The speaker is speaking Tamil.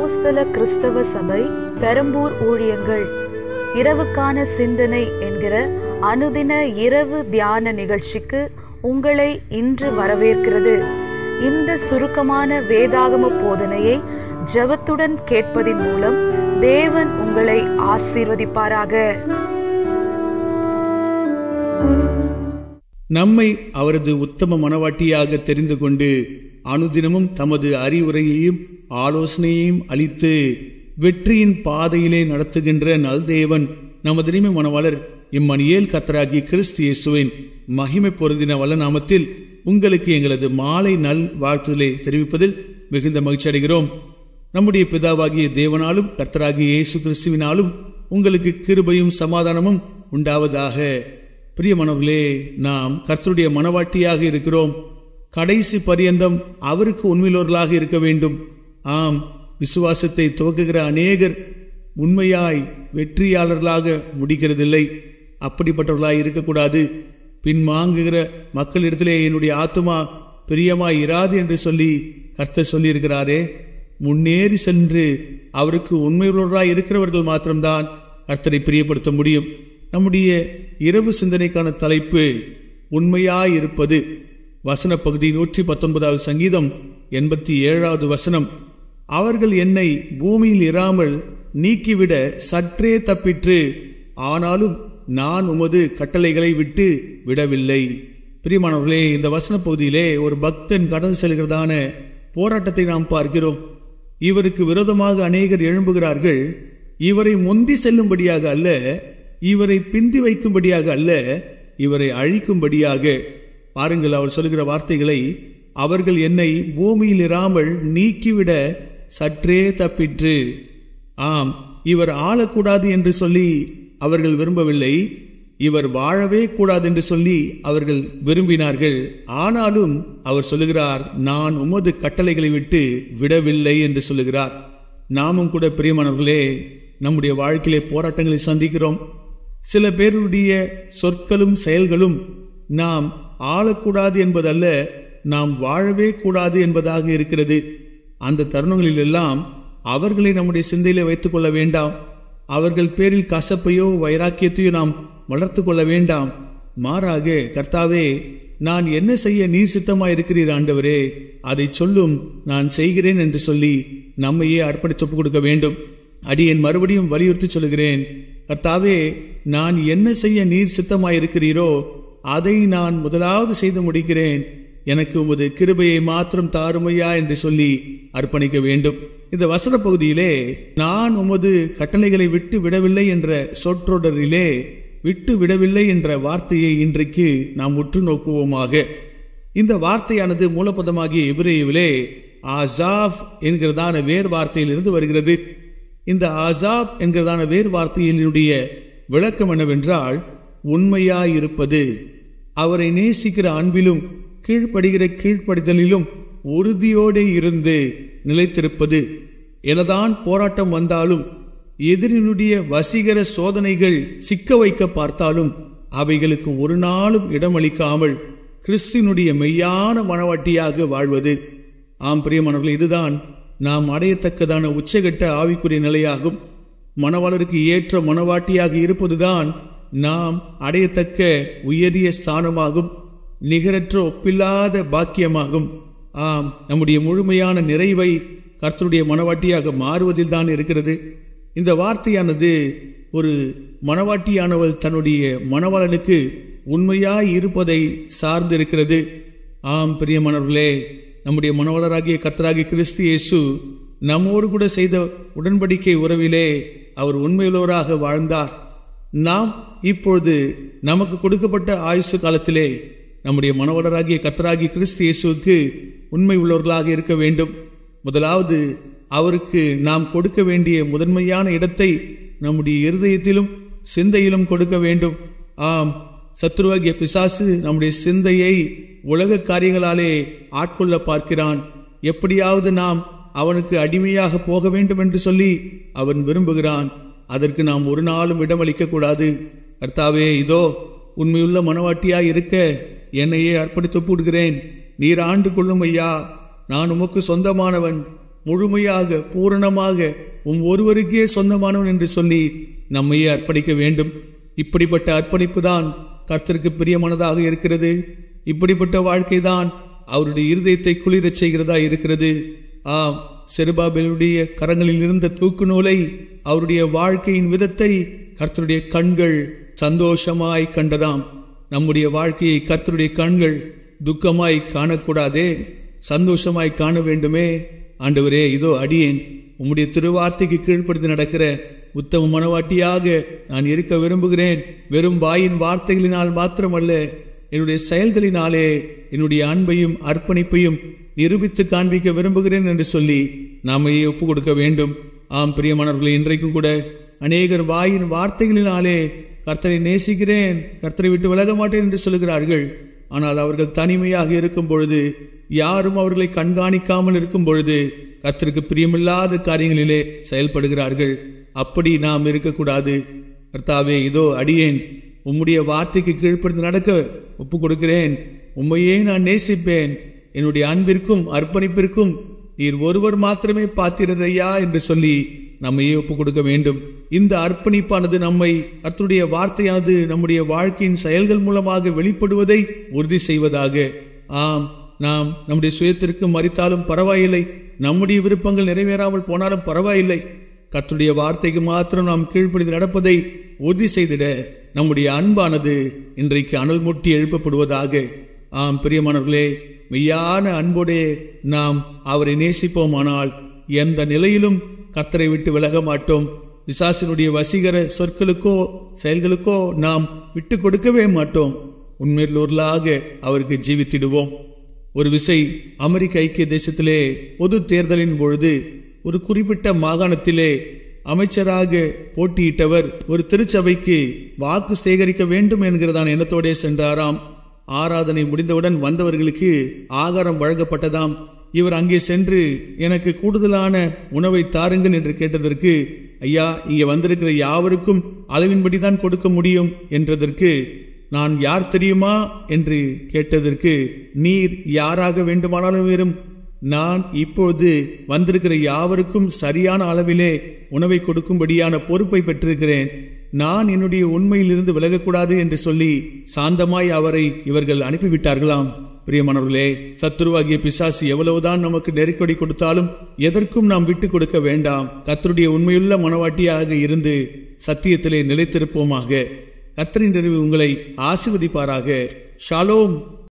அப்போஸ்தல கிறிஸ்தவ சபை பெரம்பூர் ஊழியங்கள் இரவுக்கான சிந்தனை என்கிற அனுதின இரவு தியான நிகழ்ச்சிக்கு உங்களை இன்று வரவேற்கிறது இந்த சுருக்கமான வேதாகம போதனையை ஜெபத்துடன் கேட்பதின் மூலம் தேவன் உங்களை ஆசீர்வதிப்பாராக நம்மை அவரது உத்தம மனவாட்டியாக தெரிந்து கொண்டு அனுதினமும் தமது அறிவுரையையும் ஆலோசனையையும் அளித்து வெற்றியின் பாதையிலே நடத்துகின்ற நல்தேவன் நமது இனிமை மனவாளர் இம்மணியேல் கத்தராகி கிறிஸ்து இயேசுவின் மகிமை பொருந்தின வல்ல நாமத்தில் உங்களுக்கு எங்களது மாலை நல் வாழ்த்துதலை தெரிவிப்பதில் மிகுந்த மகிழ்ச்சி அடைகிறோம் நம்முடைய பிதாவாகிய தேவனாலும் கர்த்தராகிய இயேசு கிறிஸ்துவினாலும் உங்களுக்கு கிருபையும் சமாதானமும் உண்டாவதாக பிரியமானவர்களே நாம் கர்த்தருடைய மனவாட்டியாக இருக்கிறோம் கடைசி பரியந்தம் அவருக்கு உண்மையுள்ளவர்களாக இருக்க வேண்டும் ஆம் விசுவாசத்தை துவக்குகிற அநேகர் உண்மையாய் வெற்றியாளர்களாக முடிக்கிறதில்லை அப்படிப்பட்டவர்களாய் இருக்கக்கூடாது பின்வாங்குகிற மக்களிடத்திலே என்னுடைய ஆத்துமா பிரியமாய் இராது என்று சொல்லி கர்த்தர் சொல்லியிருக்கிறாரே முன்னேறி சென்று அவருக்கு உண்மையுள்ளவராய் இருக்கிறவர்கள் மாத்திரம்தான் கர்த்தரை பிரியப்படுத்த முடியும் நம்முடைய இரவு சிந்தனைக்கான தலைப்பு உண்மையாய் இருப்பது வசன பகுதி நூற்றி பத்தொன்பதாவது சங்கீதம் எண்பத்தி ஏழாவது வசனம் அவர்கள் என்னை பூமியில் இராமல் நீக்கிவிட சற்றே தப்பிற்று ஆனாலும் நான் உமது கட்டளைகளை விட்டு விடவில்லை பிரியமானவர்களே இந்த வசன பகுதியிலே ஒரு பக்தன் கடந்து செல்கிறதான போராட்டத்தை நாம் பார்க்கிறோம் இவருக்கு விரோதமாக அநேகர் எழும்புகிறார்கள் இவரை முந்தி செல்லும்படியாக அல்ல இவரை பிந்தி வைக்கும்படியாக அல்ல இவரை அழிக்கும்படியாக பாருங்கள் அவர் சொல்லுகிற வார்த்தைகளை அவர்கள் என்னை பூமியில் இராமல் நீக்கிவிட சற்றே தப்பிற்று ஆம் இவர் ஆளக்கூடாது என்று சொல்லி அவர்கள் விரும்பவில்லை இவர் வாழவே கூடாது என்று சொல்லி அவர்கள் விரும்பினார்கள் ஆனாலும் அவர் சொல்லுகிறார் நான் உமது கட்டளைகளை விட்டு விடவில்லை என்று சொல்லுகிறார் நாமும் கூட பிரியமானவர்களே நம்முடைய வாழ்க்கையிலே போராட்டங்களை சந்திக்கிறோம் சில பேருடைய சொற்களும் செயல்களும் நாம் ஆளக்கூடாது என்பதல்ல நாம் வாழவே கூடாது என்பதாக இருக்கிறது அந்த தருணங்களில் எல்லாம் அவர்களை நம்முடைய சிந்தையில வைத்துக் கொள்ள வேண்டாம் அவர்கள் பேரில் கசப்பையோ வைராக்கியத்தையோ நாம் வளர்த்து கொள்ள வேண்டாம் மாறாக கர்த்தாவே நான் என்ன செய்ய நீர் சித்தமா இருக்கிறீர் ஆண்டவரே அதை சொல்லும் நான் செய்கிறேன் என்று சொல்லி நம்மையே அர்ப்பணித்து கொடுக்க வேண்டும் அடியேன் மறுபடியும் வலியுறுத்தி சொல்கிறேன் கர்த்தாவே நான் என்ன செய்ய நீர் சித்தமாயிருக்கிறீரோ அதை நான் முதலாவது செய்து முடிக்கிறேன் எனக்கு உமது கிருபையை மாத்திரம் தாருமையா என்று சொல்லி அர்ப்பணிக்க வேண்டும் இந்த வசன பகுதியிலே நான் உமது கட்டளைகளை விட்டு விடவில்லை என்ற சொற்றொடரிலே விட்டு விடவில்லை என்ற வார்த்தையை இன்றைக்கு நாம் உற்று நோக்குவோமாக இந்த வார்த்தையானது மூலப்பதமாகிய எபிரேவிலே ஆசாப் என்கிறதான வேர் வார்த்தையிலிருந்து வருகிறது இந்த ஆசாப் என்கிறதான வேறு வார்த்தையினுடைய விளக்கம் என்னவென்றால் உண்மையாயிருப்பது அவரை நேசிக்கிற அன்பிலும் கீழ்ப்படுகிற கீழ்ப்படிதலிலும் உறுதியோடு இருந்து நிலைத்திருப்பது எனதான் போராட்டம் வந்தாலும் எதிரினுடைய வசீகர சோதனைகள் சிக்க வைக்க பார்த்தாலும் அவைகளுக்கு ஒரு நாளும் இடமளிக்காமல் கிறிஸ்தினுடைய மெய்யான மனவாட்டியாக வாழ்வது ஆம் பிரியமானவர்கள் இதுதான் நாம் அடையத்தக்கதான உச்சகட்ட ஆவிக்குரிய நிலையாகும் மணவாளருக்கு ஏற்ற மனவாட்டியாக இருப்பதுதான் நாம் அடையத்தக்க உயரிய ஸ்தானமாகும் நிகரற்ற ஒப்பில்லாத பாக்கியமாகும் ஆம் நம்முடைய முழுமையான நிறைவை கர்த்தருடைய மனவாட்டியாக மாறுவதில் தான் இருக்கிறது இந்த வார்த்தையானது ஒரு மனவாட்டியானவள் தன்னுடைய மணவாளனுக்கு உண்மையாய் இருப்பதை சார்ந்திருக்கிறது ஆம் பிரியமானவர்களே நம்முடைய மனவளராகிய கத்தராகிய கிறிஸ்து இயேசு நம்மோடு கூட செய்த உடன்படிக்கை உறவிலே அவர் உண்மையுள்ளவராக வாழ்ந்தார் நாம் இப்பொழுது நமக்கு கொடுக்கப்பட்ட ஆயுசு காலத்திலே நம்முடைய மனவளராகிய கத்தராகிய கிறிஸ்து இயேசுவுக்கு உண்மை உள்ளவர்களாக இருக்க வேண்டும் முதலாவது அவருக்கு நாம் கொடுக்க வேண்டிய முதன்மையான இடத்தை நம்முடைய இருதயத்திலும் சிந்தையிலும் கொடுக்க வேண்டும் ஆம் சத்ருவாகிய பிசாசு நம்முடைய சிந்தையை உலக காரியங்களாலே ஆட்கொள்ள பார்க்கிறான் எப்படியாவது நாம் அவனுக்கு அடிமையாக போக வேண்டும் என்று சொல்லி அவன் விரும்புகிறான் அதற்கு நாம் ஒரு நாளும் இடமளிக்க கூடாது கர்த்தாவே இதோ உண்மையுள்ள மனவாட்டியாய் இருக்க என்னையே அர்ப்பணித்து போடுகிறேன் நீர் ஆண்டு கொள்ளும் ஐயா நான் உமக்கு சொந்தமானவன் முழுமையாக பூரணமாக உம் ஒருவருக்கே சொந்தமானவன் என்று சொல்லி நம்மையே அர்ப்பணிக்க வேண்டும் இப்படிப்பட்ட அர்ப்பணிப்பு தான் கர்த்தருக்கு பிரியமானதாக இருக்கிறது இப்படிப்பட்ட வாழ்க்கை தான் அவருடைய இருதயத்தை குளிரச் செய்கிறதா இருக்கிறது ஆம் செருபாபேலுடைய கரங்களில் இருந்த தூக்கு நூலை அவருடைய வாழ்க்கையின் விதத்தை கர்த்தருடைய கண்கள் சந்தோஷமாய் கண்டதாம் நம்முடைய வாழ்க்கையை கர்த்தருடைய கண்கள் துக்கமாய் காணக்கூடாதே சந்தோஷமாய் காண வேண்டுமே ஆண்டவரே இதோ அடியேன் உம்முடைய திருவார்த்தைக்கு கீழ்ப்படுத்தி நடக்கிற உத்தம மனவாட்டியாக நான் இருக்க விரும்புகிறேன் வெறும் வாயின் வார்த்தைகளினால் மாத்திரமல்ல என்னுடைய செயல்களினாலே என்னுடைய அன்பையும் அர்ப்பணிப்பையும் நிரூபித்து காண்பிக்க விரும்புகிறேன் என்று சொல்லி நாமையே ஒப்பு கொடுக்க வேண்டும் ஆம் பிரியமானவர்களே இன்றைக்கும் கூட அநேகர் வாயின் வார்த்தைகளினாலே கர்த்தரை நேசிக்கிறேன் கர்த்தரை விட்டு விலக மாட்டேன் என்று சொல்கிறார்கள் ஆனால் அவர்கள் தனிமையாக இருக்கும் பொழுது யாரும் அவர்களை கண்காணிக்காமல் இருக்கும் பொழுது கர்த்தருக்கு பிரியமில்லாத காரியங்களிலே செயல்படுகிறார்கள் அப்படி நாம் இருக்கக்கூடாது கர்த்தாவே இதோ அடியேன் உம்முடைய வார்த்தைக்கு கீழ்ப்படுத்தி நடக்க ஒப்பு கொடுக்கிறேன் உம்மையே நான் நேசிப்பேன் என்னுடைய அன்பிற்கும் அர்ப்பணிப்பிற்கும் நீர் ஒருவர் மாத்திரமே பாத்திரர் ஐயா என்று சொல்லி நம்மையே ஒப்பு கொடுக்க வேண்டும் இந்த அர்ப்பணிப்பானது நம்மை கர்த்தருடைய வார்த்தையானது நம்முடைய வாழ்க்கையின் செயல்கள் மூலமாக வெளிப்படுவதை உறுதி செய்வதாக ஆம் நாம் நம்முடைய சுயத்திற்கு மறித்தாலும் பரவாயில்லை நம்முடைய விருப்பங்கள் நிறைவேறாமல் போனாலும் பரவாயில்லை கர்த்தருடைய வார்த்தைக்கு மாத்திரம் நாம் கீழ்ப்படிந்து நடப்பதை உறுதி செய்திட நம்முடைய அன்பானது இன்றைக்கு அனல் முட்டி எழுப்பப்படுவதாக ஆம் பிரியமானவர்களே மெய்யான அன்போடே நாம் அவரை நேசிப்போமானால் எந்த நிலையிலும் கர்த்தரை விட்டு விலக மாட்டோம் விசாசினுடைய வசீகர சொற்களுக்கோ செயல்களுக்கோ நாம் விட்டு கொடுக்கவே மாட்டோம் உண்மையிலூர்களாக அவருக்கு ஜீவித்திடுவோம் ஒரு விசை அமெரிக்க ஐக்கிய தேசத்திலே பொது தேர்தலின் பொழுது ஒரு குறிப்பிட்ட மாகாணத்திலே அமைச்சராக போட்டியிட்டவர் ஒரு திருச்சபைக்கு வாக்கு சேகரிக்க வேண்டும் என்கிறதான எண்ணத்தோடே சென்றாராம் ஆராதனை முடிந்தவுடன் வந்தவர்களுக்கு ஆகாரம் வழங்கப்பட்டதாம் இவர் அங்கே சென்று எனக்கு கூடுதலான உணவை தாருங்கள் என்று கேட்டதற்கு ஐயா இங்கே வந்திருக்கிற யாவருக்கும் அளவின்படி தான் கொடுக்க முடியும் என்றதற்கு நான் யார் தெரியுமா என்று கேட்டதற்கு நீர் யாராக வேண்டுமானாலும் வரும் நான் இப்போது வந்திருக்கிற யாவருக்கும் சரியான அளவிலே உணவை கொடுக்கும்படியான பொறுப்பை பெற்றிருக்கிறேன் நான் என்னுடைய உண்மையிலிருந்து விலகக்கூடாது என்று சொல்லி சாந்தமாய் அவரை இவர்கள் அனுப்பிவிட்டார்களாம் பிரியமானவர்களே சத்துருவாகிய பிசாசு எவ்வளவுதான் நமக்கு நெருக்கடி கொடுத்தாலும் எதற்கும் நாம் விட்டு கொடுக்க வேண்டாம் கத்தருடைய உண்மையுள்ள மனவாட்டியாக இருந்து சத்தியத்திலே நிலைத்திருப்போமாக கர்த்தரின் தெரிவு உங்களை ஆசிர்வதிப்பாராக ஷாலோம்